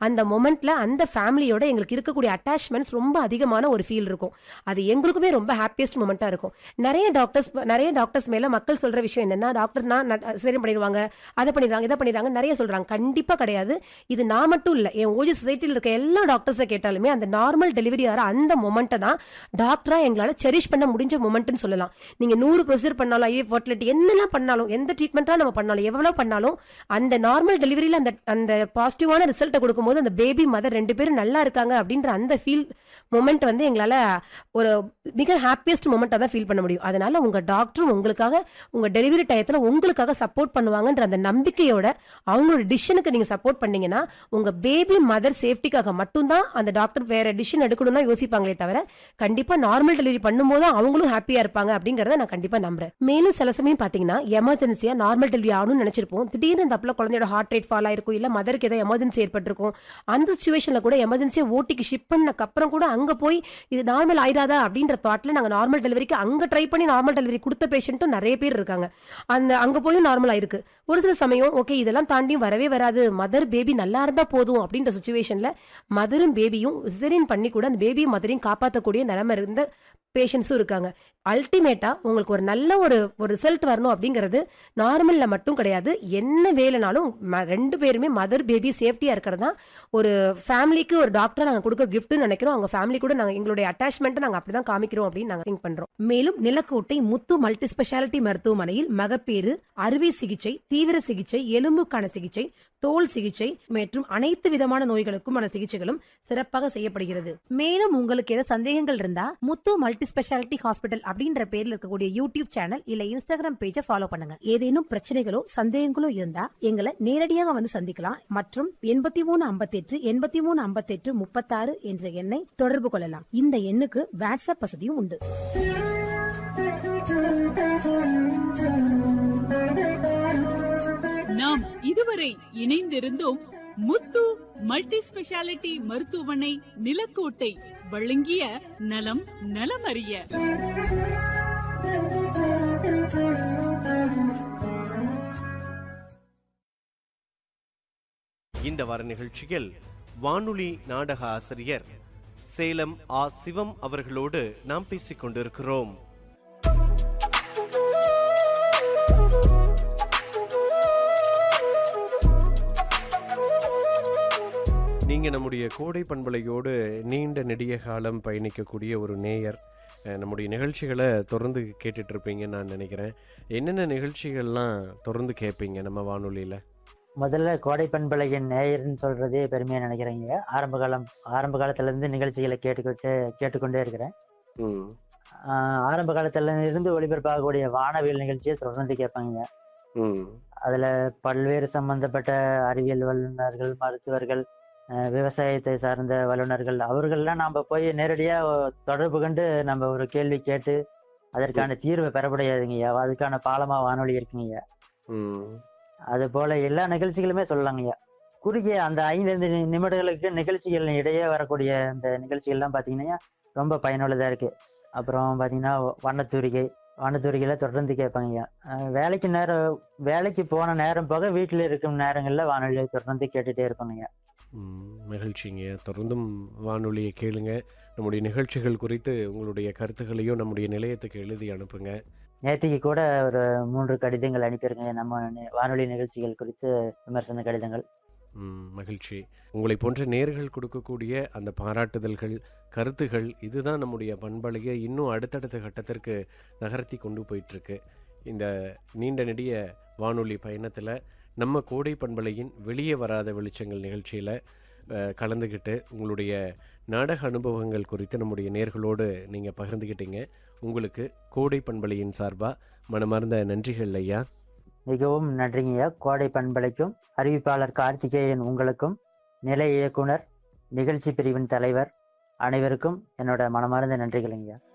அந்த மொமெண்ட்ல அந்த ஃபேமிலியோட எங்களுக்கு இருக்கக்கூடிய அட்டாச்மெண்ட்ஸ் ரொம்ப அதிகமான ஒரு ஃபீல் இருக்கும் அது எங்களுக்குமே ரொம்ப ஹாப்பியஸ்ட் மொமெண்ட்டாக இருக்கும் நிறைய டாக்டர்ஸ் நிறைய டாக்டர்ஸ் மேல மக்கள் சொல்ற விஷயம் என்னன்னா டாக்டர்னா ந- சரி பண்ணிடுவாங்க அதை பண்ணிடுறாங்க இதை பண்ணிடுறாங்க நிறைய சொல்றாங்க கண்டிப்பா கிடையாது இது நான் மட்டும் இல்ல என் ஓஜி சொசைட்டியில் இருக்க எல்லா டாக்டர்ஸை கேட்டாலுமே அந்த நார்மல் டெலிவரி ஆகிற அந்த மொமெண்ட்டை தான் டாக்டரா எங்களால செரிஷ் பண்ண முடிஞ்ச மொமெண்ட்னு சொல்லலாம் நீங்க நூறு ப்ரொசீஜர் பண்ணாலும் ஐயோ ஃபர்டிலிட்டி என்னெல்லாம் பண்ணாலும் எந்த ட்ரீட்மெண்ட்டாக நம்ம பண்ணாலும் எவ்வளவு பண்ணாலும் அந்த நார்மல் டெலிவரியில அந்த அந்த பாசிட்டிவான ரிசல்ட்டை கொடுக்கும்போது அந்த பேபி மதர் ரெண்டு பேரும் நல்லா இருக்காங்க அப்படின்ற அந்த ஃபீல் மொமெண்ட் வந்து எங்களால ஒரு மிக ஹாப்பியஸ்ட் மொமெண்ட்டாக தான் ஃபீல் பண்ண முடியும் அதனால உங்க டாக்டரும் உங்களுக்காக உங்க டெலிவரி டயத்துல உங்களுக்காக சப்போர்ட் பண்ணுவாங்கன்ற அந்த நம்பிக்கையோட அவங்களோட டிசிஷனுக்கு நீங்க சப்போர்ட் பண்ணீங்கன்னா உங்க பேபி மதர் சேஃப்டிக்காக மட்டும்தான் அந்த டாக்டர் வேற டிசிஷன் எடுக்கணும்னா யோசிப்பாங்களே தவிர கண்டிப்பா நார்மல் டெலிவரி பண்ணும்போது அவங்களும் ஹாப்பியா இருப்பாங்க அப்படிங்கறத நான் கண்டிப்பா நம்புறேன் மேலும் சில சமயம் பாத்தீங்கன்னா எமர்ஜென்சியா நார்மல் டெலிவரி ஆகணும்னு நினைச்சிருப்போம் திடீர்னு இந்த அப்பல குழந்தையோட ஹார்ட் ரேட் ஃபால் ஆயிருக்கும் இல்ல மதருக்கு ஏதோ எமர்ஜென்சி ஏற்பட்டிருக்கும் அந்த சுச்சுவேஷன்ல கூட எமர்ஜென்சியா ஓட்டிக்கு ஷிப் பண்ணக்கு அப்புறம் கூட அங்க போய் இது நார்மல் ஆயிடாதா அப்படின்ற தாட்ல நாங்க நார்மல் டெலிவரிக்கு அங்க ட்ரை பண்ணி நார்மல் டெலிவரி கொடுத்த பேஷண்ட்டும் நிறைய பேர் இருக்காங்க அந்த அங்க போயும் நார்மல் ஆயிருக்கு ஒரு சில சமயம் ஓகே இதெல்லாம் தாண்டியும் வரவே வராது மதர் பேபி நல்லா இருந்தா போதும் அப்படின்ற சுச்சுவேஷன்ல மதரும் பேபியும் சிசரியன் பண்ணி கூட அந்த பேபியும் மதரையும் காப்பாற்றக்கூடிய நிலைமை இருந்த பேஷண்ட்ஸும் இருக்காங்க அல்டிமேட்டா உங்களுக்கு ஒரு நல்ல ஒரு ஒரு ரிசல்ட் வரணும் அப்படிங்கிறது நார்மல்ல மட்டும் கிடையாது என்ன வேலைனாலும் ம- ரெண்டு பேருமே மதர் பேபி சேஃப்டியா இருக்கிறது தான் ஒரு ஃபேமிலிக்கு ஒரு டாக்டரா நாங்க கொடுக்குற கிஃப்ட்னு நினைக்கிறோம் அவங்க ஃபேமிலி கூட நாங்க எங்களுடைய அட்டாச்மெண்ட்டை நாங்க அப்படிதான் காமிக்கிறோம் அப்படின்னு நாங்க திங்க் பண்றோம் மேலும் நிலக்கோட்டை முத்து மல்டி ஸ்பெஷாலிட்டி மருத்துவமனையில் மகப்பேறு அறுவை சிகிச்சை தீவிர சிகிச்சை எலும்புக்கான சிகிச்சை தோல் சிகிச்சை மற்றும் அனைத்து விதமான நோய்களுக்குமான சிகிச்சைகளும் சிறப்பாக செய்யப்படுகிறது மேலும் உங்களுக்கு ஏதாவது சந்தேகங்கள் இருந்தா முத்து மல்டி ஸ்பெஷாலிட்டி ஹாஸ்பிட்டல் அப்படின்ற பேர்ல இருக்கக்கூடிய யூடியூப் சேனல் இல்ல இன்ஸ்டாகிராம் பேஜை ஃபாலோ பண்ணுங்க ஏதேனும் பிரச்சனைகளோ சந்தேகங்களோ இருந்தா எங்களை நேரடியாக வந்து சந்திக்கலாம் மற்றும் எண்பத்தி மூணு ஐம்பத்தெட்டு எண்பத்தி மூணு ஐம்பத்தெட்டு முப்பத்தாறு என்ற எண்ணை தொடர்பு கொள்ளலாம் இந்த எண்ணுக்கு வாட்ஸ்அப் வசதியும் உண்டு நாம் இதுவரை இணைந்திருந்தோம் முத்து மல்டி ஸ்பெஷாலிட்டி மருத்துவமனை நிலக்கோட்டை வழங்கிய நலம் நலமறிய இந்த வார நிகழ்ச்சியில் வானொலி நாடக ஆசிரியர் சேலம் ஆ சிவம் அவர்களோடு நாம் பேசிக் கொண்டிருக்கிறோம் நீங்க நம்முடைய கோடை பண்பலையோடு நீண்ட நெடிய காலம் பயணிக்கக்கூடிய ஒரு நேயர் அஹ், நம்முடைய நிகழ்ச்சிகளை தொடர்ந்து கேட்டுட்டு இருப்பீங்கன்னு நான் நினைக்கிறேன் என்னென்ன நிகழ்ச்சிகள்லாம் தொடர்ந்து கேட்பீங்க நம்ம வானொலியில் முதல்ல கோடை பண்பலையின் நேயர்னு சொல்றதே பெருமையா நினைக்கிறேங்க ஆரம்ப காலம் ஆரம்ப காலத்துல இருந்து நிகழ்ச்சிகளை கேட்டுக்கிட்டு கேட்டுக்கொண்டே இருக்கிறேன் ம் ஆஹ் ஆரம்ப காலத்துல இருந்து ஒளிபரப்பாகக்கூடிய வானவியல் நிகழ்ச்சியை தொடர்ந்து கேட்பாங்க ம் அதுல பல்வேறு சம்பந்தப்பட்ட அறிவியல் வல்லுநர்கள் மருத்துவர்கள் அஹ் விவசாயத்தை சார்ந்த வல்லுநர்கள் அவர்கள்லாம் நம்ம போய் நேரடியா தொடர்பு கொண்டு நம்ம ஒரு கேள்வி கேட்டு அதற்கான தீர்வை பெற முடியாதுங்கய்யா அதுக்கான பாலமா வானொலி இருக்குங்கய்யா ம் அது போல எல்லா நிகழ்ச்சிகளுமே சொல்லலாங்கய்யா குறுகிய அந்த ஐந்து நி- நிமிடங்களுக்கு நிகழ்ச்சிகள் இடையே வரக்கூடிய இந்த நிகழ்ச்சிகள்லாம் பார்த்தீங்கன்னா ரொம்ப பயனுள்ளதா இருக்கு அப்புறம் பார்த்தீங்கன்னா வண்ணத்தூரிகை வண்ணத்தூரிகையில தொடர்ந்து கேட்பாங்கய்யா அஹ் வேலைக்கு நேரம் வேலைக்கு போன நேரம் போக வீட்டில் இருக்கும் நேரங்களில் வானொலியை தொடர்ந்து கேட்டுட்டே இருப்பாங்கய்யா ம், மகிழ்ச்சிங்க தொடர்ந்தும் வானொலியை கேளுங்க நம்முடைய நிகழ்ச்சிகள் குறித்து உங்களுடைய கருத்துக்களையும் நம்முடைய நிலையத்துக்கு எழுதி அனுப்புங்க நேத்திக்கு கூட ஒரு மூன்று கடிதங்கள் அனுப்பியிருக்கேன் நம்ம நி- வானொலி நிகழ்ச்சிகள் குறித்து விமர்சன கடிதங்கள் ம், மகிழ்ச்சி உங்களை போன்ற நேர்கள் கொடுக்கக்கூடிய அந்த பாராட்டுதல்கள் கருத்துகள் இதுதான் நம்முடைய பண்பலையை இன்னும் அடுத்தடுத்த கட்டத்திற்கு நகர்த்தி கொண்டு போயிட்டுருக்கு இந்த நீண்ட நெடிய வானொலி பயணத்தில் நம்ம கோடை பண்பலையின் வெளியே வராத வெளிச்சங்கள் நிகழ்ச்சியில் கலந்துக்கிட்டு உங்களுடைய நாடக அனுபவங்கள் குறித்து நம்முடைய நேர்களோடு நீங்கள் பகிர்ந்துக்கிட்டீங்க உங்களுக்கு கோடை பண்பலையின் சார்பாக மனமார்ந்த நன்றிகள் ஐயா மிகவும் நன்றிங்கய்யா கோடை பண்பலைக்கும் அறிவிப்பாளர் கார்த்திகேயன் உங்களுக்கும் நிலை இயக்குனர் நிகழ்ச்சி பிரிவின் தலைவர் அனைவருக்கும் என்னோட மனமார்ந்த நன்றிகளுங்கய்யா